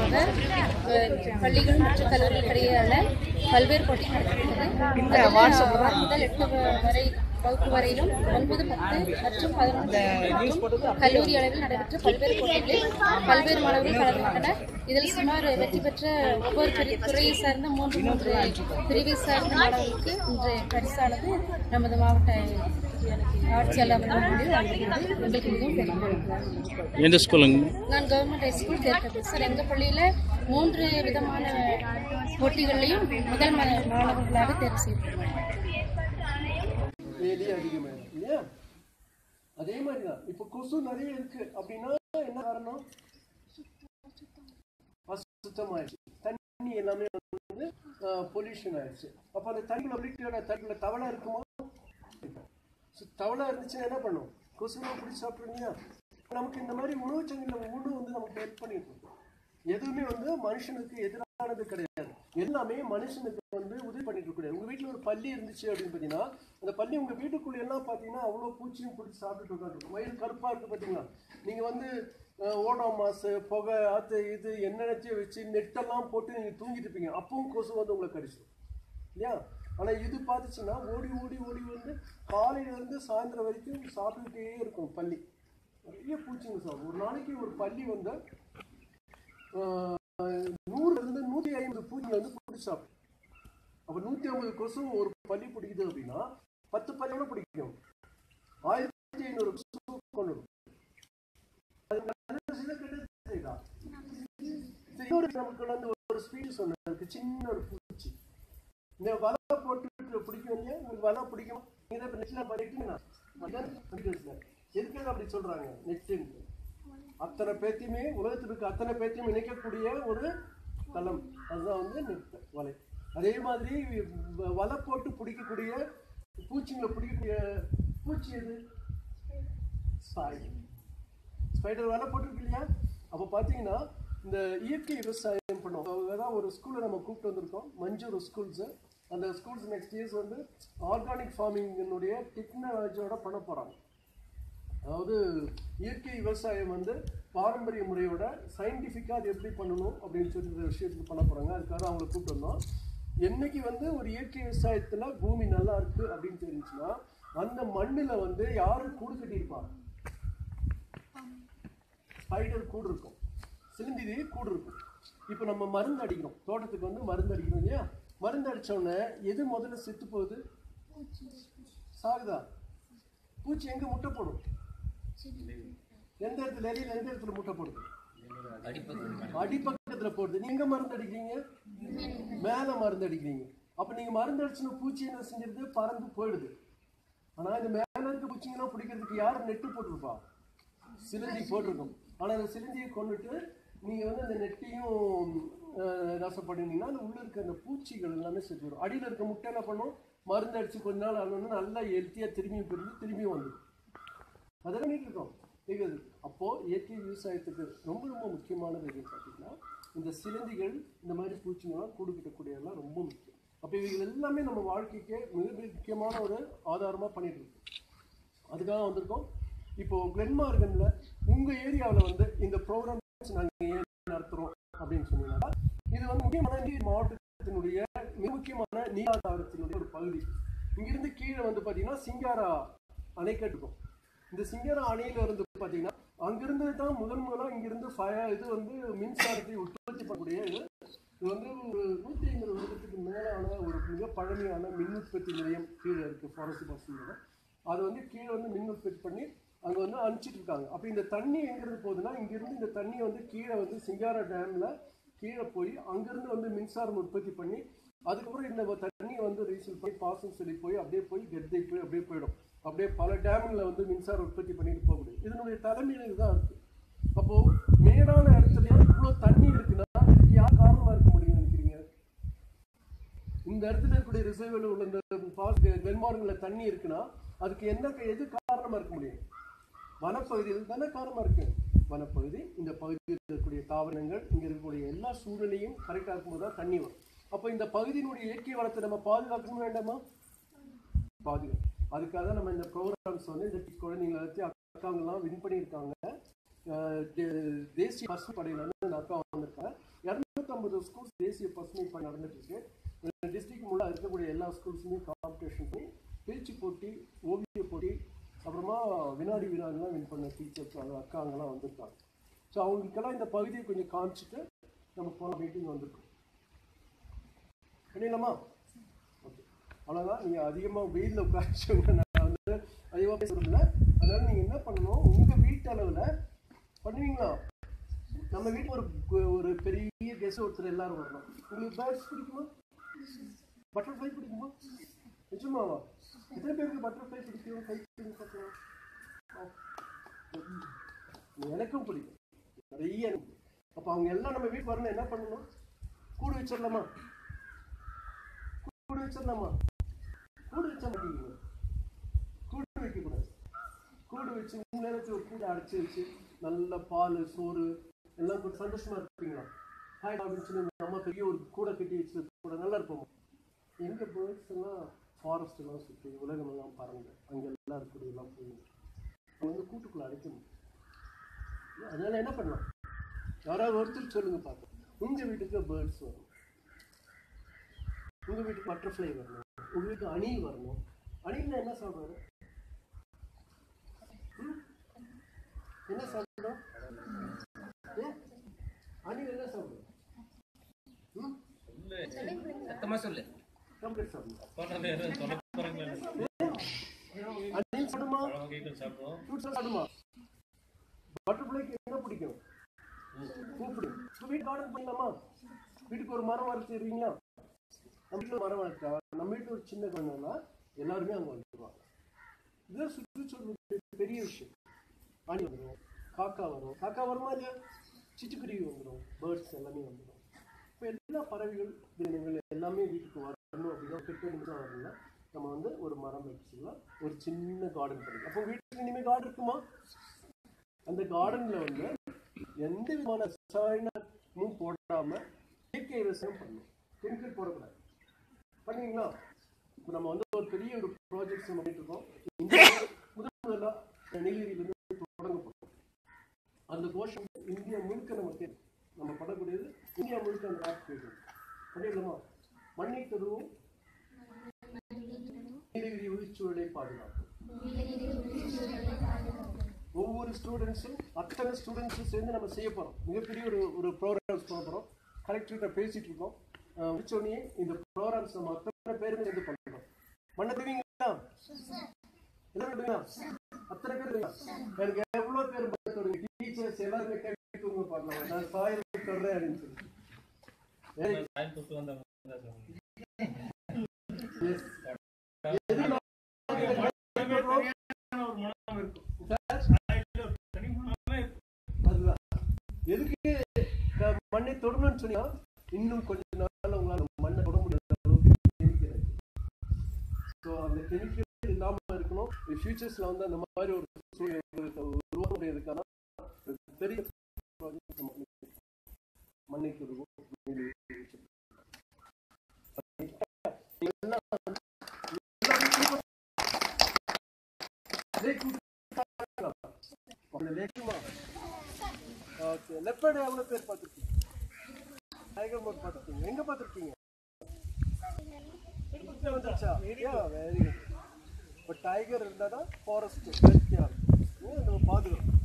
விதமாக அஹ், பள்ளிகள் மற்றும் கல்லூரிகள் இடையேயான பல்வேறு போட்டிகள் நடக்கிறது அதில் ஆறு முதல் எட்டு வ- வரை வகுப்பு வரையிலும் ஒன்பது பத்து மற்றும் பதினொன்று மற்றும் கல்லூரி அளவில் நடைபெற்ற பல்வேறு போட்டிகளில் பல்வேறு மாணவர்கள் கலந்து கொண்டனர் இதில் சுமார் வெற்றி பெற்ற ஒவ்வொரு பிரி- துறையை சார்ந்த மூன்று மூன்று பிரிவை சார்ந்த மாணவர்களுக்கு இன்று பரிசானது நமது மாவட்ட ஆட்சியாளர் அவர்கள் முன்னிலையில் வழங்குகிறது எங்களுக்கு மிகவும் பெருமை எந்த ஸ்கூலுங்க நான் கவர்மெண்ட் ஹைஸ்கூல் தேர்க்கது சார் எங்கள் பள்ளியில் மூன்று விதமான போட்டிகள்லையும் முதல் ம- மாணவர்களாக தேர்வு செய்யப்பட்டோம் வேலையே அதிகமாயிடும் இல்லையா அதே மாதிரி தான் இப்போ கொசு நிறைய இருக்கு அப்படின்னா என்ன காரணம் அசுத்தமாயிடுச்சு தண்ணி எல்லாமே வந்து பொல்யூஷன் ஆயிடுச்சு அப்போ அந்த தண்ணிக்குள்ள வீட்டோட தண்ணிக்குள்ள தவளை இருக்குமோ So, தவளை இருந்துச்சுன்னா என்ன பண்ணும் கொசுலாம் பிடிச்சி சாப்பிட்றீங்க நமக்கு இந்த மாதிரி உணவு சங்கிலில் உணவு வந்து நமக்கு ஹெல்ப் பண்ணிட்டு இருக்கும் எதுவுமே வந்து மனுஷனுக்கு எதிரானது கிடையாது எல்லாமே மனுஷனுக்கு வந்து உதவி பண்ணிட்டு இருக்க உங்க வீட்டில் ஒரு பள்ளி இருந்துச்சு அப்படின்னு பார்த்தீங்கன்னா அந்த பள்ளி உங்க வீட்டுக்குள்ள எல்லாம் பார்த்தீங்கன்னா அவ்வளோ பூச்சியும் பிடிச்சி சாப்பிட்டுட்டு உட்காந்துருக்கும் வயிறு கருப்பா இருக்கு பார்த்தீங்களா நீங்க வந்து அஹ், ஓடம் மாசு புகை அது இது என்னென்னத்தையும் வச்சு நெட்டெல்லாம் போட்டு நீங்க தூங்கிட்டு இருப்பீங்க அப்பவும் கொசு வந்து உங்களை கடிச்சிடும் இல்லையா ஆனா இது பார்த்துச்சுன்னா ஓடி ஓடி ஓடி வந்து காலையில இருந்து சாயந்தரம் வரைக்கும் சாப்பிட்டுட்டே இருக்கும் பள்ளி நிறைய பூச்சிங்க சாப்பிடும் ஒரு நாளைக்கு ஒரு பள்ளி வந்து ஆஹ், நூறுல இருந்து நூத்தி ஐம்பது பூச்சிங்க வந்து பிடிச்சி சாப்பிடும் அப்ப நூத்தி ஐம்பது கொசு ஒரு பள்ளி பிடிக்குது அப்படின்னா பத்து பள்ளியோட பிடிக்கும் ஆயிரத்தி ஐநூறு கொசு கொண்டு வரும். அது நல்லது செய்தா, கெட்டது செய்தா? இது இன்னொரு நமக்கு வந்து ஒரு ஸ்பீட் சொன்னது சின்ன ஒரு பூச்சி இந்த வலை போட்டு பிடிக்கும் இல்லையா உங்களுக்கு வலை பிடிக்கும் நீங்க தான் நெட்ல பண்ணிட்டீங்கன்னா அதான் பண்ணிட்டு எதுக்காக அப்படி சொல்றாங்க நெட்டு அத்தனை பேத்தையுமே உலகத்தில் இருக்க அத்தனை பேத்தையும் இணைக்கக்கூடிய ஒரு தளம் அதுதான் வந்து நெட் வலை அதே மாதிரி வ- வலை போட்டு பிடிக்கக்கூடிய பூச்சிங்களை பிடிக்கக்கூடிய பூச்சி எது ஸ்பைடர் ஸ்பைடர் வலை போட்டிருக்கு இல்லையா அப்போ பார்த்தீங்கன்னா இந்த இயற்கை விவசாயம் பண்ணுவோம் அதான் ஒரு ஸ்கூலை நம்ம கூப்பிட்டு வந்திருக்கோம் மஞ்சூர் ஸ்கூல்ஸு அந்த ஸ்கூல்ஸ் நெக்ஸ்ட் இயர்ஸ் வந்து ஆர்கானிக் ஃபார்மிங்கினுடைய டெக்னாலஜியோட பண்ண போகிறாங்க அதாவது இயற்கை விவசாயம் வந்து பாரம்பரிய முறையோட சயின்டிஃபிக்காக அது எப்படி பண்ணணும் அப்படின்னு சொல்லி இந்த விஷயத்துக்கு பண்ண போகிறாங்க அதுக்காக அவங்கள கூப்பிட்டு வந்தோம் என்னைக்கு வந்து ஒரு இயற்கை விவசாயத்தில் பூமி நல்லா இருக்கு அப்படின்னு தெரிஞ்சுன்னா அந்த மண்ணில் வந்து யாரு கூடு கட்டியிருப்பாங்க ஸ்பைடர் கூடு இருக்கும் சிலிந்திரி கூடு இருக்கும் இப்போ நம்ம மருந்து அடிக்கிறோம் தோட்டத்துக்கு வந்து மருந்து அடிக்கிறோம் இல்லையா மருந்து அடிச்ச உடனே எது முதல்ல செத்து போகுது சாகுதா பூச்சி எங்க முட்டை போடும் எந்த இடத்துல இலையில எந்த இடத்துல முட்டை போடுது அடிப்பக்கத்துல போடுது நீங்க மருந்து அடிக்கிறீங்க மேல மருந்து அடிக்கிறீங்க அப்ப நீங்க மருந்து அடிச்சுன்னு பூச்சி என்ன செஞ்சிருது பறந்து போயிடுது ஆனா இந்த மேல இருக்க பூச்சிங்கெல்லாம் பிடிக்கிறதுக்கு யார் நெட்டு போட்டிருப்பா சிலந்தி போட்டிருக்கும் ஆனா அந்த சிலந்தியை கொண்டுட்டு நீங்க வந்து அந்த நெட்டையும் அஹ், நாசப்படுனீங்கன்னா அந்த உள்ள இருக்க அந்த பூச்சிகள் எல்லாமே செத்து வரும் அடியில இருக்க முட்டை என்ன பண்ணும் மருந்து அடிச்சு கொஞ்ச நாள் ஆனோன்னு நல்லா ஹெல்த்தியா திரும்பியும் பிரிஞ்சு திரும்பியும் வந்துடும் அதெல்லாம் பண்ணிட்டு இருக்கோம் கேக்குது அப்போ இயற்கை விவசாயத்துக்கு ரொம்ப ரொம்ப முக்கியமானது எதுன்னு பார்த்தீங்கன்னா இந்த சிலந்திகள் இந்த மாதிரி பூச்சிங்கெல்லாம் கூடு கட்டக்கூடியதெல்லாம் ரொம்ப முக்கியம் அப்போ இவைகள் எல்லாமே நம்ம வாழ்க்கைக்கு மிக மிக முக்கியமான ஒரு ஆதாரமா பண்ணிட்டு இருக்கோம் அதுக்காக வந்திருக்கோம் இப்போ கிளென்மார்கன்ல உங்க ஏரியாவில் வந்து இந்த ப்ரோக்ராம்ஸ் நாங்க ஏன் நடத்துறோம் அப்படின்னு சொன்னீங்கன்னா இது வந்து முக்கியமான நீர் மாவட்டத்தினுடைய மிக முக்கியமான நீராதாரத்தினுடைய ஒரு பகுதி இங்கிருந்து கீழே வந்து பாத்தீங்கன்னா சிங்காரா அணைக்கட்டு இருக்கும் இந்த சிங்காரா அணையில இருந்து பாத்தீங்கன்னா அங்கிருந்து தான் முதன் முதலா இங்கிருந்து ஃபயர் இது வந்து மின்சாரத்தை உற்பத்தி பண்ணக்கூடிய இது இது வந்து ஒரு நூற்றி ஐம்பது வருடத்துக்கு மேலான ஒரு மிக பழமையான மின் உற்பத்தி நிலையம் கீழே இருக்கு ஃபாரஸ்ட் பாசிங்களோட அது வந்து கீழே வந்து மின் உற்பத்தி பண்ணி அங்கே வந்து அனுப்பிச்சிட்டு இருக்காங்க அப்போ இந்த தண்ணி எங்கிருந்து போகுதுன்னா இங்கிருந்து இந்த தண்ணி வந்து கீழே வந்து சிங்காரா டேம்ல கீழே போய் அங்கிருந்து வந்து மின்சாரம் உற்பத்தி பண்ணி அதுக்கப்புறம் இந்த தண்ணியை வந்து ரீசீல் பண்ணி பாசம் சொல்லி போய் அப்படியே போய் கெத்தை போய் அப்படியே போயிடும் அப்படியே பல டேம்ல வந்து மின்சாரம் உற்பத்தி பண்ணிட்டு போக முடியும் இதனுடைய தலைமையில இதுதான் இருக்கு அப்போ மேடான இடத்துலயே இவ்வளோ தண்ணி இருக்குன்னா இதுக்கு யார் காரணமா இருக்க முடியும்னு நினைக்கிறீங்க இந்த இடத்துல இருக்கக்கூடிய ரிசர்வில் உள்ள இந்த வெண்மார்கன்ல தண்ணி இருக்குன்னா அதுக்கு என்ன எது காரணமா இருக்க முடியும் வனப்பகுதியில் தானே காரணமா இருக்கு வனப்பகுதி இந்த பகுதியில் இருக்கக்கூடிய தாவரங்கள் இங்க இருக்கக்கூடிய எல்லா சூழ்நிலையும் கரெக்டா இருக்கும்போது தான் தண்ணி வரும் அப்போ இந்த பகுதியினுடைய இயற்கை வளத்தை நம்ம பாதுகாக்கணும் வேண்டாமா பாதுகாப்பு அதுக்காக தான் நம்ம இந்த ப்ரோக்ராம்ஸ் வந்து இந்த குழந்தைங்களை வச்சு அக்காங்கெல்லாம் வின் பண்ணியிருக்காங்க அஹ், தே- தேசிய பசுமை படையில வந்து இந்த அக்கா வந்திருக்காங்க இரநூத்தம்பது ஸ்கூல்ஸ் தேசிய பசுமை படை நடந்துட்டு இருக்கு டிஸ்ட்ரிக்ட் முழுவதும் இருக்கக்கூடிய எல்லா ஸ்கூல்ஸுமே காம்படிஷன் பண்ணி பேச்சு போட்டி ஓவிய போட்டி அப்புறமா வினாடி வினாடிலாம் வின் பண்ண டீச்சர்ஸ் அக்காங்கெல்லாம் வந்திருக்காங்க ஸோ அவங்களுக்கெல்லாம் இந்த பகுதியை கொஞ்சம் காமிச்சிட்டு நம்ம போன மீட்டிங் வந்திருக்கோம் பண்ணிடலாமா ஓகே அவ்வளோதான் நீங்கள் அதிகமாக வெயிலில் உட்காந்துச்சவங்க நான் வந்து அதிகமாக பேசுறதில்ல அதனால நீங்கள் என்ன பண்ணணும் உங்கள் வீட்டு அளவில் பண்ணுவீங்களா நம்ம வீட்டுக்கு ஒரு கு- ஒரு பெரிய கெஸ்ட் ஒருத்தர் எல்லாரும் வரணும் உங்களுக்கு பேர்ட்ஸ் பிடிக்குமா பட்டர்ஃப்ளை பிடிக்குமா நிஜமாவா எத்தனை பேருக்கு பட்டர்ஃப்ளை பிடிக்கும் கை பிடிக்கும் பார்க்கலாம் ஆ. எனக்கும் பிடிக்கும் நிறைய எனக்கு பிடிக்கும். அப்போ அவங்க எல்லாம் நம்ம வீட்டுக்கு வரணும் என்ன பண்ணணும் கூடு வச்சிடலாமா கூடு வச்சிடலாமா கூடு வச்ச மாட்டீங்க கூடு வைக்கக்கூடாது கூடு வச்சு மூணு நேரத்துக்கு ஒரு கூடு அடைச்சி வச்சு நல்ல பால் சோறு எல்லாம் கொஞ்சம் சந்தோஷமா இருப்பீங்களா ஹாய் அப்படின்னு சொல்லி உங்க அம்மா பெரிய ஒரு கூடை கட்டி வச்சு கூட நல்லா இருப்போம் எங்க பேர்ட்ஸ் எல்லாம் ஃபாரஸ்ட் எல்லாம் சுற்றி உலகம் எல்லாம் பறந்து அங்க எல்லாம் இருக்கக்கூடிய எல்லாம் போய் அவங்க வந்து கூட்டுக்குள்ள அடைக்கணும் அதனால என்ன பண்ணலாம் யாராவது ஒருத்தர் சொல்லுங்க பார்ப்போம் உங்க வீட்டுக்கு பேர்ட்ஸ் வரும் உங்க வீட்டுக்கு பட்டர்ஃப்ளை வரணும் உங்க வீட்டுக்கு அணில் வரணும் அணில்னா என்ன சாப்பிடுவாரு ம்? என்ன சாப்பிடும் ஏ? அணில் என்ன சாப்பிடும் ம் சத்தமா சொல்லு கம்ப்ளீட் சாப்பிடும் போனது எதுவும் சொல்ல போறாங்களா அணில் சாப்பிடுமா வகைகள் சாப்பிடுவோம் ஃப்ரூட்ஸ் சாப்பிடுமா பட்டர்ஃப்ளைக்கு என்ன பிடிக்கும் பூ பிடிக்கும் இப்போ வீட்டு கார்டன் பண்ணலாமா வீட்டுக்கு ஒரு மரம் வளர்த்துறீங்களா நம்ம வீட்டில் மரம் வளர்த்தா நம்ம வீட்டில் ஒரு சின்ன குழந்தைன்னா எல்லாருமே அங்கே வந்துடுவாங்க இதுதான் சுற்றுச்சூழல் பெரிய விஷயம் ஆணி வந்துடும் காக்கா வரும் காக்கா வருமா இல்லையா சிட்டுக்குருவி வந்துடும் பேர்ட்ஸ் எல்லாமே வந்துடும் இப்போ எல்லா பறவைகள் விலங்குகள் எல்லாமே வீட்டுக்கு வரணும் அப்படின்னா கிட்ட நிமிஷம் வரணும்னா நம்ம வந்து ஒரு மரம் வச்சுக்கலாம் ஒரு சின்ன கார்டன் பண்ணிக்கலாம் அப்போ வீட்டுக்கு இனிமேல் கார்டன் இருக்குமா அந்த கார்டன்ல வந்து எந்த விதமான ரசாயனமும் போடாம இயற்கை விவசாயம் பண்ணணும் கெமிக்கல் போடக்கூடாது பண்ணுவீங்களா இப்போ நம்ம வந்து ஒரு பெரிய ஒரு ப்ராஜெக்ட்ஸ் நம்ம பண்ணிட்டு இருக்கோம் இந்த முதல் முதலா நீலகிரியிலிருந்து தொடங்கப்பட்டோம் அந்த கோஷம் இந்தியா முழுக்க நமக்கு தெரியும். நம்ம படக்கூடியது இந்தியா முழுக்க அந்த ஆப் போயிடும் பண்ணிடலாமா மண்ணை தருவோம் நீலகிரி உயிர்ச்சூழலை பாதுகாக்கும் ஒவ்வொரு ஸ்டூடெண்ட்ஸும் அத்தனை ஸ்டூடெண்ட்ஸும் சேர்ந்து நம்ம செய்ய போகிறோம் மிகப்பெரிய ஒரு ஒரு ப்ரோக்ராம்ஸ் பண்ண போகிறோம் கலெக்டர்கிட்ட பேசிட்டு இருக்கோம் அஹ் முடிச்சோடனே இந்த ப்ரோக்ராம்ஸ் நம்ம அத்தனை பேருமே சேர்ந்து பண்ணுறோம் பண்ண தருவீங்களா என்ன பண்ணுவீங்களா அத்தனை பேர் இருங்க. எனக்கு எவ்வளோ பேர் பண்ண தருவீங்க டீச்சர்ஸ் எல்லாருமே கேட்டுங்க பார்க்கலாம் நான் சாயம் தர்றேன் அப்படின்னு சொல்லி Very சாயம் தொட்டு வந்தவங்க தான் சொல்லுங்க. yes. எது நான் அதுதான் எதுக்கு நான் மண்ணை தொடணும்னு சொன்னா இன்னும் கொஞ்ச நாள் உங்களால மண்ணை தொட முடியாத அளவுக்கு கெமிக்கல் இருக்கு ஸோ அந்த கெமிக்கல் இல்லாம இருக்கணும் ஃபியூச்சர்ஸ்ல வந்து அந்த மாதிரி ஒரு சூழ்நிலை உருவாக முடியாதுக்கான ஒரு பெரிய project நம்ம பண்ணிருக்கோம். மண்ணை தொடுவோம் எல்லாம் எல்லாம் லேக் அப்படி லேக்குமா ஓகே லெப்பர்டு எவ்வளோ பேர் பார்த்துருக்கீங்க டைகர் மோட் பார்த்துருக்கீங்க எங்கே பார்த்துருக்கீங்க வந்துருச்சா ஏ வெரி குட் இப்போ டைகர் இருந்தால் தான் ஃபாரஸ்ட் நம்ம பாதுகாப்பு